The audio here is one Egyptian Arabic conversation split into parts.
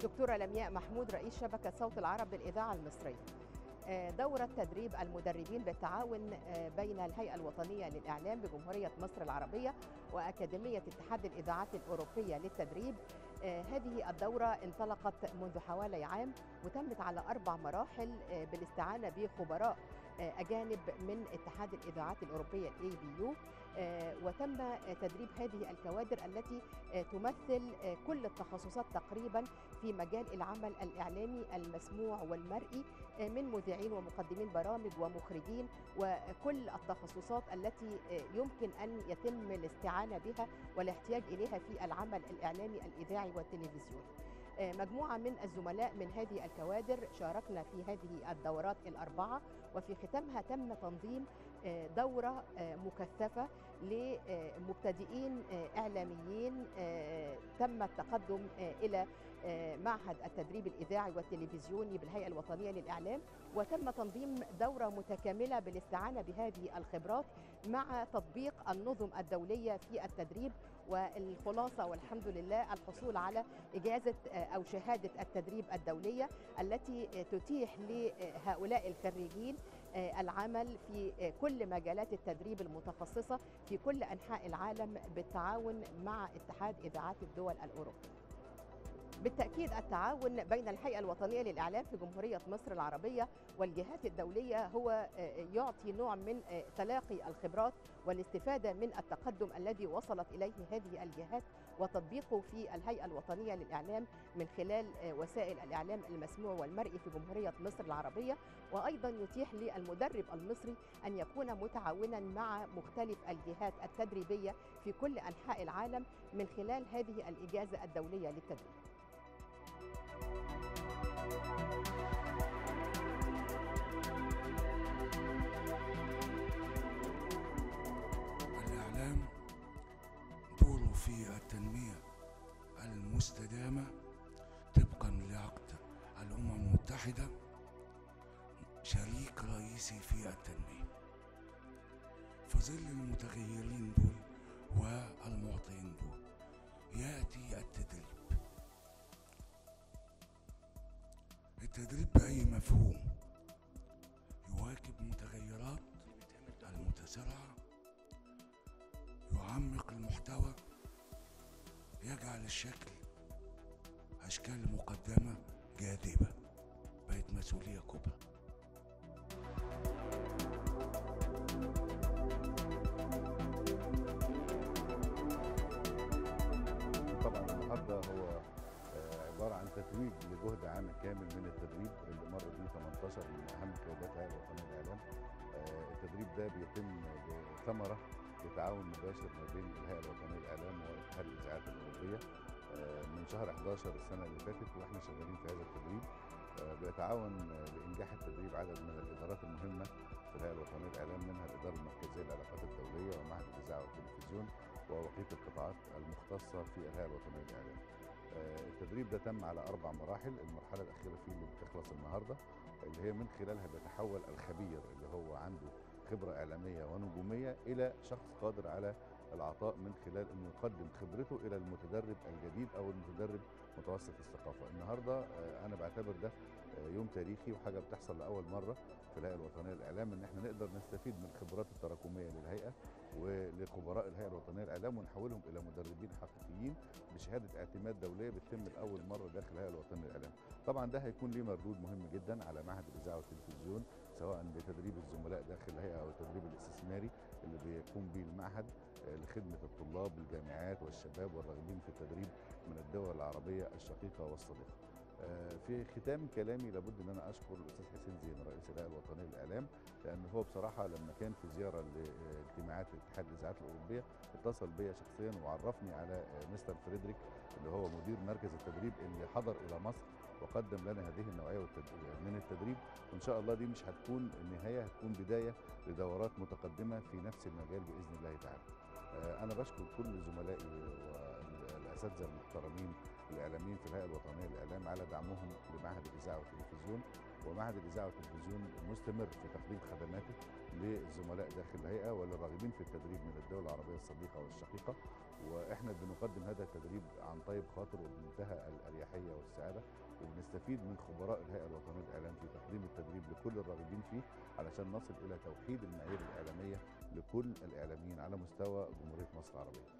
الدكتورة لمياء محمود رئيس شبكة صوت العرب للإذاعة المصرية دورة تدريب المدربين بالتعاون بين الهيئة الوطنية للإعلام بجمهورية مصر العربية وأكاديمية اتحاد الإذاعات الأوروبية للتدريب هذه الدورة انطلقت منذ حوالي عام وتمت على أربع مراحل بالاستعانة بخبراء أجانب من اتحاد الإذاعات الأوروبية الاي بي يو وتم تدريب هذه الكوادر التي تمثل كل التخصصات تقريبا في مجال العمل الإعلامي المسموع والمرئي من مذيعين ومقدمين برامج ومخرجين وكل التخصصات التي يمكن أن يتم الاستعانة بها والاحتياج إليها في العمل الإعلامي الإذاعي والتلفزيوني مجموعة من الزملاء من هذه الكوادر شاركنا في هذه الدورات الأربعة وفي ختامها تم تنظيم دورة مكثفة لمبتدئين إعلاميين تم التقدم إلى معهد التدريب الإذاعي والتلفزيوني بالهيئة الوطنية للإعلام وتم تنظيم دورة متكاملة بالاستعانة بهذه الخبرات مع تطبيق النظم الدولية في التدريب والخلاصة والحمد لله الحصول على إجازة أو شهادة التدريب الدولية التي تتيح لهؤلاء الخريجين العمل في كل مجالات التدريب المتخصصة في كل أنحاء العالم بالتعاون مع اتحاد إذاعات الدول الأوروبية بالتأكيد التعاون بين الهيئة الوطنية للإعلام في جمهورية مصر العربية والجهات الدولية هو يعطي نوع من تلاقي الخبرات والاستفادة من التقدم الذي وصلت إليه هذه الجهات وتطبيقه في الهيئة الوطنية للإعلام من خلال وسائل الإعلام المسموع والمرئي في جمهورية مصر العربية وأيضا يتيح للمدرب المصري أن يكون متعاونا مع مختلف الجهات التدريبية في كل أنحاء العالم من خلال هذه الإجازة الدولية للتدريب الإعلام دوره في التنمية المستدامة طبقا لعقد الأمم المتحدة شريك رئيسي في التنمية في ظل المتغيرين دول والمعطين دول يأتي التدريب التدريب بأي مفهوم يواكب متغيرات المتسارعة يعمق المحتوى يجعل الشكل أشكال مقدمة جاذبة بقت مسؤولية كبرى طبعا النهارده هو عباره عن تتويج لجهد عام كامل من التدريب اللي مر بيه 18 من اهم قيادات الهيئه الوطنيه للاعلام التدريب ده بيتم ثمره لتعاون مباشر ما بين الهيئه الوطنيه للاعلام واتحاد الاذاعات الاوروبيه من شهر 11 السنه اللي فاتت واحنا شغالين في هذا التدريب بيتعاون لانجاح التدريب عدد من الادارات المهمه في الهيئه الوطنيه للاعلام منها الاداره المركزيه للعلاقات الدوليه ومعهد الاذاعه والتلفزيون وبقيه القطاعات المختصه في الهيئه الوطنيه للاعلام. التدريب ده تم على اربع مراحل المرحله الاخيره فيه اللي بتخلص النهارده اللي هي من خلالها بيتحول الخبير اللي هو عنده خبره اعلاميه ونجوميه الى شخص قادر على العطاء من خلال انه يقدم خبرته الى المتدرب الجديد او المتدرب متوسط الثقافه النهارده انا بعتبر ده يوم تاريخي وحاجه بتحصل لاول مره في الهيئه الوطنيه للاعلام ان احنا نقدر نستفيد من الخبرات التراكميه للهيئه ولخبراء الهيئه الوطنيه للاعلام ونحولهم الى مدربين حقيقيين بشهاده اعتماد دوليه بتتم لاول مره داخل الهيئه الوطنيه للاعلام. طبعا ده هيكون ليه مردود مهم جدا على معهد الاذاعه والتلفزيون سواء بتدريب الزملاء داخل الهيئه او التدريب الاستثماري اللي بيقوم به المعهد لخدمه الطلاب بالجامعات والشباب والراغبين في التدريب من الدول العربيه الشقيقه والصديقه. في ختام كلامي لابد ان انا اشكر الاستاذ حسين زين رئيس الهيئه الوطنيه للاعلام لان هو بصراحه لما كان في زياره لاجتماعات اتحاد الاذاعات الاوروبيه اتصل بيا شخصيا وعرفني على مستر فريدريك اللي هو مدير مركز التدريب اللي حضر الى مصر وقدم لنا هذه النوعيه من التدريب وان شاء الله دي مش هتكون النهايه هتكون بدايه لدورات متقدمه في نفس المجال باذن الله تعالى. انا بشكر كل زملائي والاساتذه المحترمين الاعلاميين في الهيئه الوطنيه للاعلام على دعمهم لمعهد الاذاعه والتلفزيون ومعهد الاذاعه والتلفزيون مستمر في تقديم خدماته للزملاء داخل الهيئه والراغبين في التدريب من الدول العربيه الصديقه والشقيقه واحنا بنقدم هذا التدريب عن طيب خاطر وبمنتهى الاريحيه والسعاده وبنستفيد من خبراء الهيئه الوطنيه للاعلام في تقديم التدريب لكل الراغبين فيه علشان نصل الى توحيد المعايير الاعلاميه لكل الاعلاميين على مستوى جمهوريه مصر العربيه.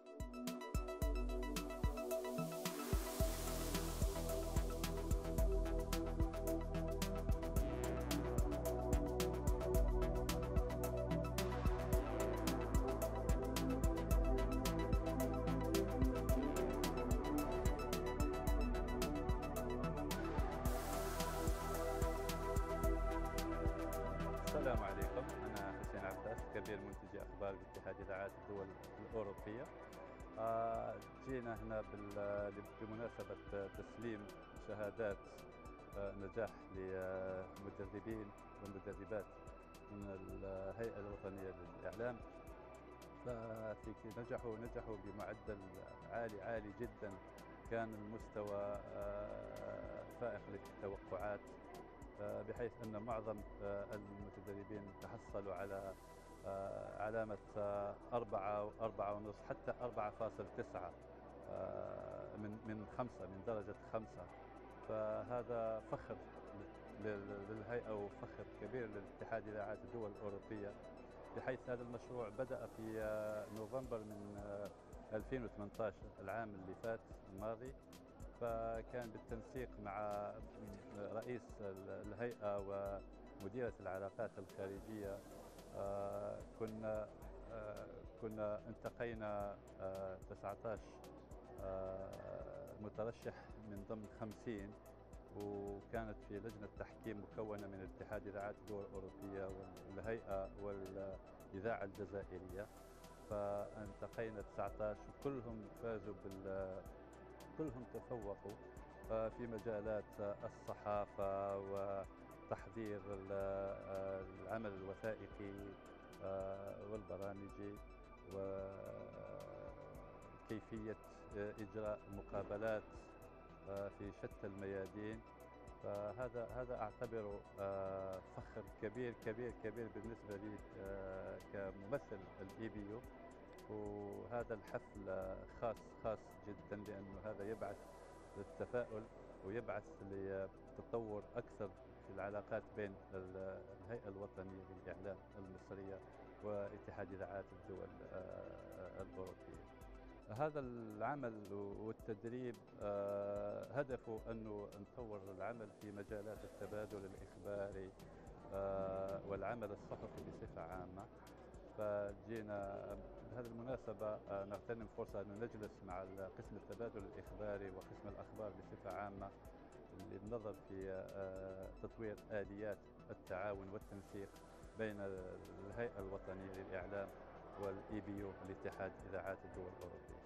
السلام عليكم أنا حسين عباس كبير منتجي أخبار باتحاد إذاعات الدول الأوروبية آه، جينا هنا بال- بمناسبة تسليم شهادات آه، نجاح لمدربين ومدربات من الهيئة الوطنية للإعلام ففي نجحوا نجحوا بمعدل عالي عالي جدا كان المستوى آه، فائق للتوقعات آه، بحيث أن معظم آه، المتدربين تحصلوا على آه، علامة آه، أربعة أربعة ونصف حتى أربعة فاصل تسعة آه، من من خمسة من درجة خمسة فهذا فخر لل- للهيئة وفخر كبير لاتحاد إذاعات الدول الأوروبية بحيث هذا المشروع بدأ في آه، نوفمبر من آه، 2018 العام اللي فات الماضي فكان بالتنسيق مع رئيس ال- الهيئة ومديرة العلاقات الخارجية آه، كنا آه، كنا انتقينا آه، 19 آه، مترشح من ضمن 50 وكانت في لجنة تحكيم مكونة من اتحاد إذاعات الدول الأوروبية والهيئة والإذاعة الجزائرية فانتقينا 19 وكلهم فازوا بال كلهم تفوقوا آه، في مجالات آه، الصحافة وتحضير ال- آه، العمل الوثائقي آه، والبرامجي وكيفية آه، إجراء مقابلات آه، في شتى الميادين فهذا هذا اعتبره آه، فخر كبير كبير كبير بالنسبه لي آه، كممثل الاي بي يو وهذا الحفل آه، خاص خاص جدا لانه هذا يبعث للتفاؤل ويبعث لتطور اكثر في العلاقات بين ال- الهيئه الوطنيه للاعلام المصريه واتحاد اذاعات الدول آه، الاوروبيه. هذا العمل والتدريب آه، هدفه انه نطور العمل في مجالات التبادل الاخباري آه، والعمل الصحفي بصفه عامه فجينا بهذه المناسبة آه، نغتنم فرصة أن نجلس مع قسم التبادل الإخباري وقسم الأخبار بصفة عامة للنظر في آه، تطوير آليات التعاون والتنسيق بين الهيئة الوطنية للإعلام والإي بي يو الاتحاد إذاعات الدول الأوروبية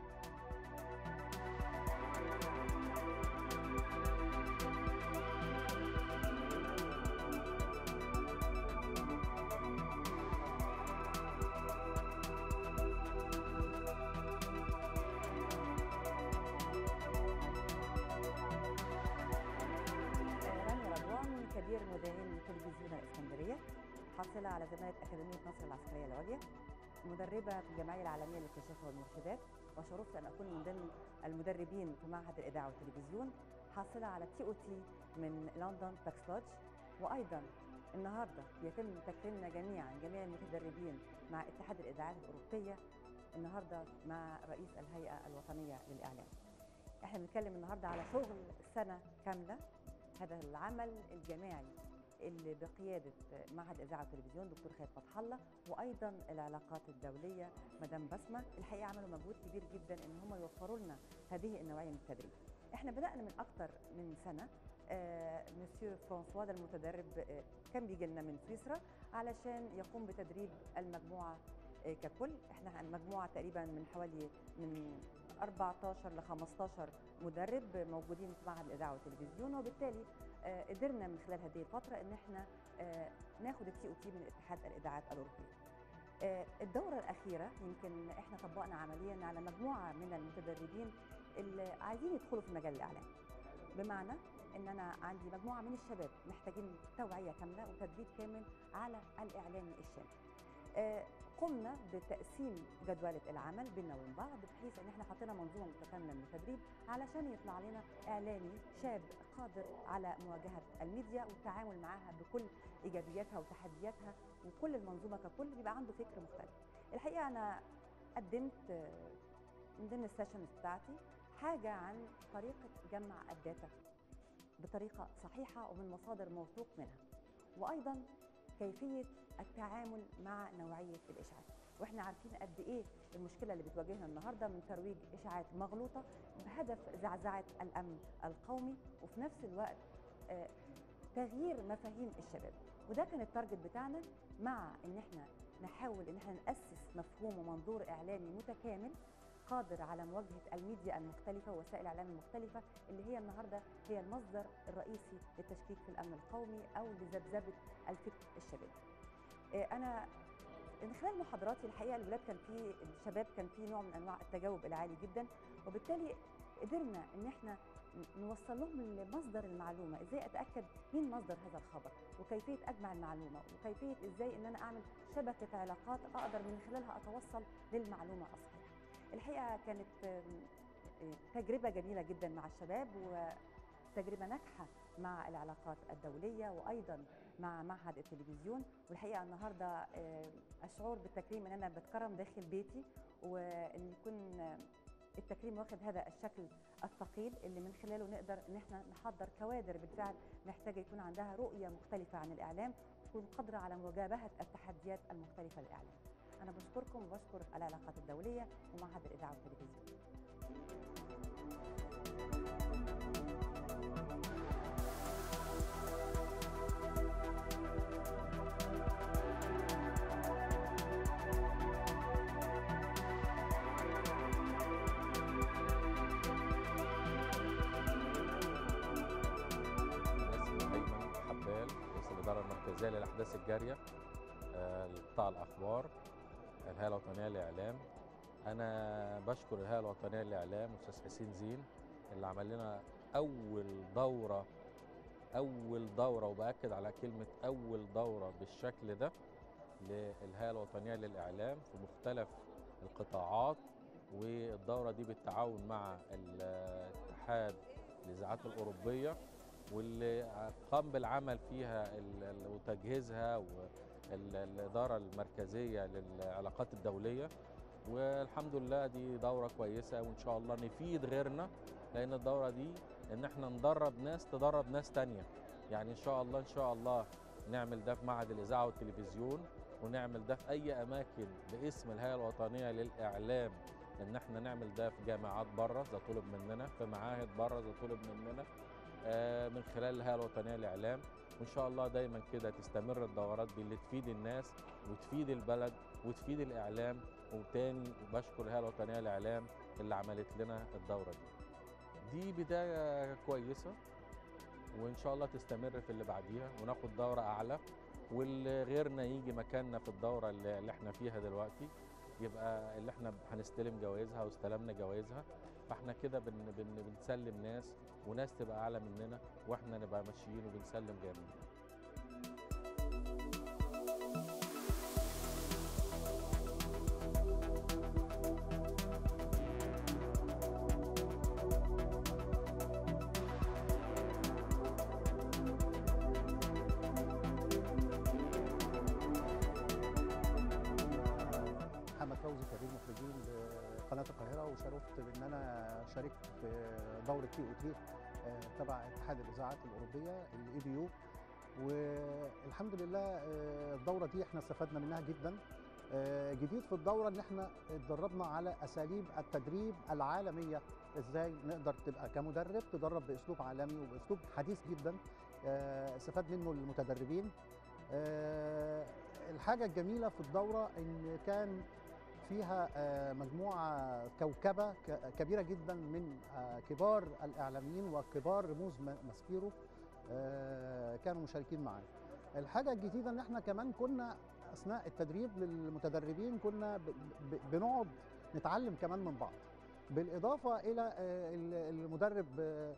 رانيا رضوان كبير مذيعين تلفزيون الإسكندرية حاصلة على زمالة أكاديمية مصر العسكرية العليا مدربة في الجمعية العالمية للاكتشاف والمرشدات وشرفت أن أكون من ضمن المدربين في معهد الإذاعة والتلفزيون حاصلة على تي أو تي من لندن باكس لودج وأيضا النهارده يتم تكريمنا جميعا جميع المتدربين مع اتحاد الإذاعات الأوروبية النهارده مع رئيس الهيئة الوطنية للإعلام. احنا بنتكلم النهارده على شغل سنة كاملة هذا العمل الجماعي اللي بقيادة معهد الإذاعة والتلفزيون دكتور خالد فتح الله وأيضا العلاقات الدولية مدام بسمة الحقيقة عملوا مجهود كبير جدا إن هم يوفروا لنا هذه النوعية من التدريب احنا بدأنا من أكثر من سنة آه، مسيو فرانسوا ده المتدرب آه، كان بيجي لنا من سويسرا علشان يقوم بتدريب المجموعة آه، ككل احنا المجموعة تقريبا من حوالي من 14 ل 15 مدرب موجودين في معهد الاذاعه والتلفزيون وبالتالي آه، قدرنا من خلال هذه الفتره ان احنا آه، ناخد التي او تي من اتحاد الاذاعات الاوروبي. آه، الدوره الاخيره يمكن احنا طبقنا عمليا على مجموعه من المتدربين اللي عايزين يدخلوا في مجال الاعلام. بمعنى ان انا عندي مجموعه من الشباب محتاجين توعيه كامله وتدريب كامل على الاعلام الشامل آه، قمنا بتقسيم جدولة العمل بيننا وبين بعض بحيث ان احنا حطينا منظومة متكاملة من التدريب علشان يطلع لنا اعلامي شاب قادر على مواجهة الميديا والتعامل معها بكل ايجابياتها وتحدياتها وكل المنظومة ككل بيبقى عنده فكر مختلف. الحقيقة انا قدمت آه، من ضمن السيشنز بتاعتي حاجة عن طريقة جمع الداتا بطريقة صحيحة ومن مصادر موثوق منها. وايضا كيفيه التعامل مع نوعيه الاشاعات واحنا عارفين قد ايه المشكله اللي بتواجهنا النهارده من ترويج اشاعات مغلوطه بهدف زعزعه الامن القومي وفي نفس الوقت آه، تغيير مفاهيم الشباب وده كان التارجت بتاعنا مع ان احنا نحاول ان احنا ناسس مفهوم ومنظور اعلامي متكامل قادر على مواجهه الميديا المختلفه ووسائل الاعلام المختلفه اللي هي النهارده هي المصدر الرئيسي للتشكيك في الامن القومي او لذبذبه الفكر الشبابي. آه، انا من خلال محاضراتي الحقيقه الولاد كان في الشباب كان في نوع من انواع التجاوب العالي جدا وبالتالي قدرنا ان احنا نوصل لهم مصدر المعلومه ازاي اتاكد مين مصدر هذا الخبر وكيفيه اجمع المعلومه وكيفيه ازاي ان انا اعمل شبكه علاقات اقدر من خلالها اتوصل للمعلومه الصحيحه الحقيقه كانت آم، آه، تجربه جميله جدا مع الشباب وتجربه ناجحه مع العلاقات الدوليه وايضا مع معهد التلفزيون والحقيقه النهارده آه، اشعر بالتكريم ان انا بتكرم داخل بيتي وان يكون آه، التكريم واخد هذا الشكل الثقيل اللي من خلاله نقدر ان احنا نحضر كوادر بالفعل محتاجه يكون عندها رؤيه مختلفه عن الاعلام تكون قادره على مواجهه التحديات المختلفه للاعلام. انا بشكركم وبشكر العلاقات الدوليه ومعهد الاذاعه والتلفزيون. اسمي ايمن حبال رئيس الاداره المركزيه للاحداث الجاريه آه، لقطاع الاخبار الهيئه الوطنيه للاعلام انا بشكر الهيئه الوطنيه للاعلام استاذ حسين زين اللي عمل لنا اول دوره اول دوره وباكد على كلمه اول دوره بالشكل ده للهيئه الوطنيه للاعلام في مختلف القطاعات والدوره دي بالتعاون مع الاتحاد الاذاعات الاوروبيه واللي قام بالعمل فيها ال- ال- وتجهيزها والإدارة المركزية للعلاقات الدولية والحمد لله دي دورة كويسة وإن شاء الله نفيد غيرنا لأن الدورة دي إن إحنا ندرب ناس تدرب ناس تانية يعني إن شاء الله إن شاء الله نعمل ده في معهد الإذاعة والتلفزيون ونعمل ده في أي أماكن باسم الهيئة الوطنية للإعلام إن إحنا نعمل ده في جامعات بره إذا طلب مننا في معاهد بره إذا طلب مننا آه، من خلال الهيئه الوطنيه للاعلام وان شاء الله دايما كده تستمر الدورات دي اللي تفيد الناس وتفيد البلد وتفيد الاعلام وتاني بشكر الهيئه الوطنيه للاعلام اللي عملت لنا الدوره دي دي بدايه كويسه وان شاء الله تستمر في اللي بعديها وناخد دوره اعلى واللي غيرنا يجي مكاننا في الدوره اللي اللي احنا فيها دلوقتي يبقى اللي احنا هنستلم جوائزها واستلمنا جوائزها فاحنا كده بن بن بنسلم ناس وناس تبقى اعلى مننا واحنا نبقى ماشيين وبنسلم جامد محمد فوزي كبير مخرجين لقناه القاهره وشرفت بان انا شاركت في دوره تي او تي تبع اتحاد الاذاعات الاوروبيه الاي بي يو والحمد لله آه، الدوره دي احنا استفدنا منها جدا آه، جديد في الدوره ان احنا اتدربنا على اساليب التدريب العالميه ازاي نقدر تبقى كمدرب تدرب باسلوب عالمي وباسلوب حديث جدا آه، استفاد منه المتدربين آه، الحاجه الجميله في الدوره ان كان فيها آه، مجموعه كوكبه ك- كبيره جدا من آه، كبار الاعلاميين وكبار رموز م- ماسبيرو آه، كانوا مشاركين معانا الحاجه الجديده ان احنا كمان كنا اثناء التدريب للمتدربين كنا ب- ب- بنقعد نتعلم كمان من بعض بالاضافه الى آه، ال- المدرب آه،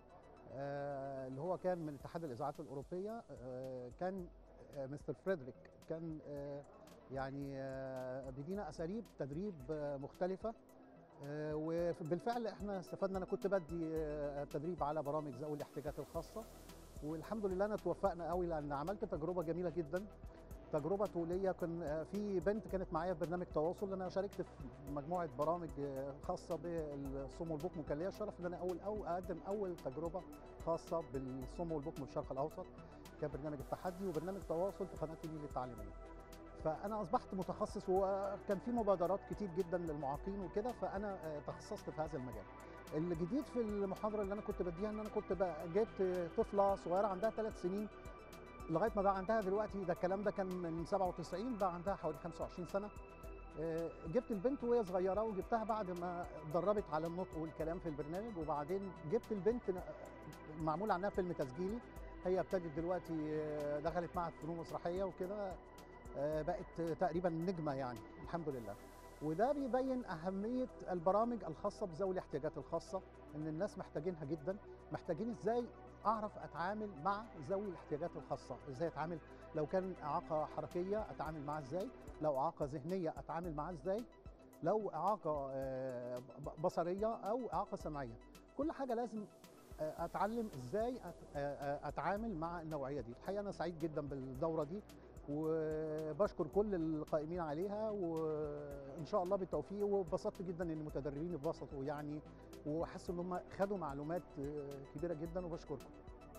آه، اللي هو كان من اتحاد الاذاعات الاوروبيه آه، كان آه، مستر فريدريك كان آه، يعني آه، بيدينا اساليب تدريب آه، مختلفه آه، وبالفعل احنا استفدنا انا كنت بدي آه، تدريب على برامج ذوي الاحتياجات الخاصه والحمد لله انا توفقنا قوي لان عملت تجربه جميله جدا تجربه طوليه كان آه، في بنت كانت معايا في برنامج تواصل انا شاركت في مجموعه برامج آه، خاصه بالصم والبكم وكان ليا الشرف ان انا اول او اقدم اول تجربه خاصه بالصم والبكم في الشرق الاوسط كان برنامج التحدي وبرنامج تواصل في قناه النيل التعليميه فانا اصبحت متخصص وكان في مبادرات كتير جدا للمعاقين وكده فانا آه، تخصصت في هذا المجال الجديد في المحاضره اللي انا كنت بديها ان انا كنت بقى جبت طفله صغيره عندها ثلاث سنين لغايه ما بقى عندها دلوقتي ده الكلام ده كان من 97 بقى عندها حوالي 25 سنه آه، جبت البنت وهي صغيره وجبتها بعد ما اتدربت على النطق والكلام في البرنامج وبعدين جبت البنت ن- معمول عنها فيلم تسجيلي هي ابتدت دلوقتي آه، دخلت معهد فنون مسرحيه وكده آه، بقت تقريبا نجمه يعني الحمد لله وده بيبين اهميه البرامج الخاصه بذوي الاحتياجات الخاصه ان الناس محتاجينها جدا محتاجين ازاي اعرف اتعامل مع ذوي الاحتياجات الخاصه ازاي اتعامل لو كان اعاقه حركيه اتعامل معاه ازاي لو اعاقه ذهنيه اتعامل معاه ازاي لو اعاقه آه، ب- بصريه او اعاقه سمعيه كل حاجه لازم آه، اتعلم ازاي أت- آه، آه، اتعامل مع النوعيه دي الحقيقه انا سعيد جدا بالدوره دي وبشكر كل القائمين عليها وان شاء الله بالتوفيق واتبسطت جدا ان المتدربين اتبسطوا يعني وحسوا ان هم خدوا معلومات آه، كبيره جدا وبشكركم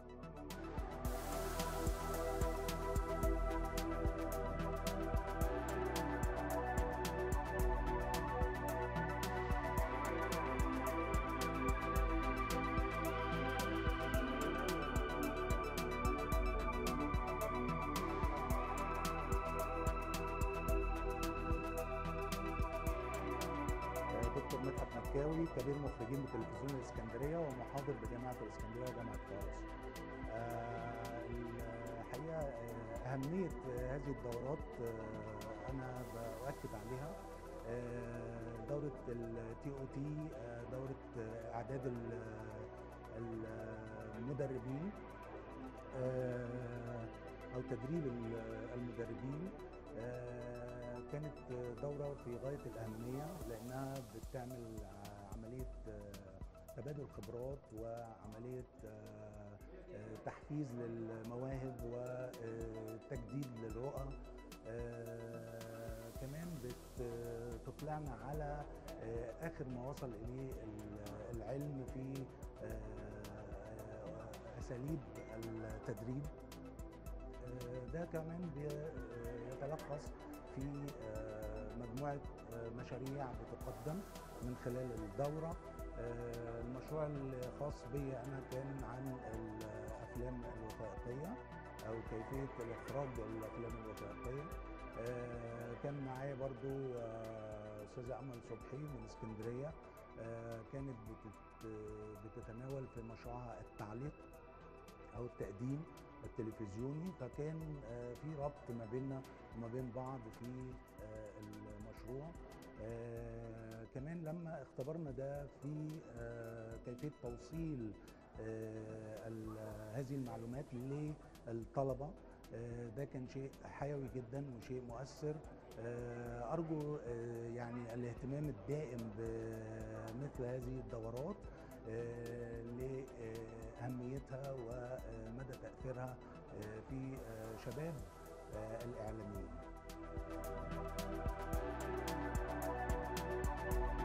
دكتور مدحت مكاوي كبير مخرجين بتلفزيون الاسكندريه ومحاضر بجامعه الاسكندريه وجامعه فارس. آه، الحقيقه آه، اهميه آه، هذه الدورات آه، انا باكد عليها آه، دوره التي او تي دوره آه، اعداد ال- ال- المدربين آه، او تدريب ال- المدربين آه، كانت دورة في غاية الأهمية لأنها بتعمل ع- عملية آه، تبادل خبرات وعملية آه، آه، تحفيز للمواهب وتجديد للرؤى آه، كمان بتطلعنا على آه، آخر ما وصل إليه ال- العلم في آه، أساليب التدريب آه، ده كمان بيتلخص في آه، مجموعة آه، مشاريع بتقدم من خلال الدورة آه، المشروع الخاص بي أنا كان عن الأفلام الوثائقية أو كيفية الإخراج الأفلام الوثائقية آه، كان معايا برضو آه، أستاذة أمل صبحي من اسكندرية آه، كانت بتت- بتتناول في مشروعها التعليق أو التقديم التلفزيوني فكان آه، في ربط ما بيننا وما بين بعض في آه، المشروع آه، كمان لما اختبرنا ده في آه، كيفيه توصيل آه، ال- هذه المعلومات للطلبه آه، ده كان شيء حيوي جدا وشيء مؤثر آه، ارجو آه، يعني الاهتمام الدائم بمثل هذه الدورات آه، لأهميتها ومدى تأثيرها آه، في آه، شباب آه، الإعلاميين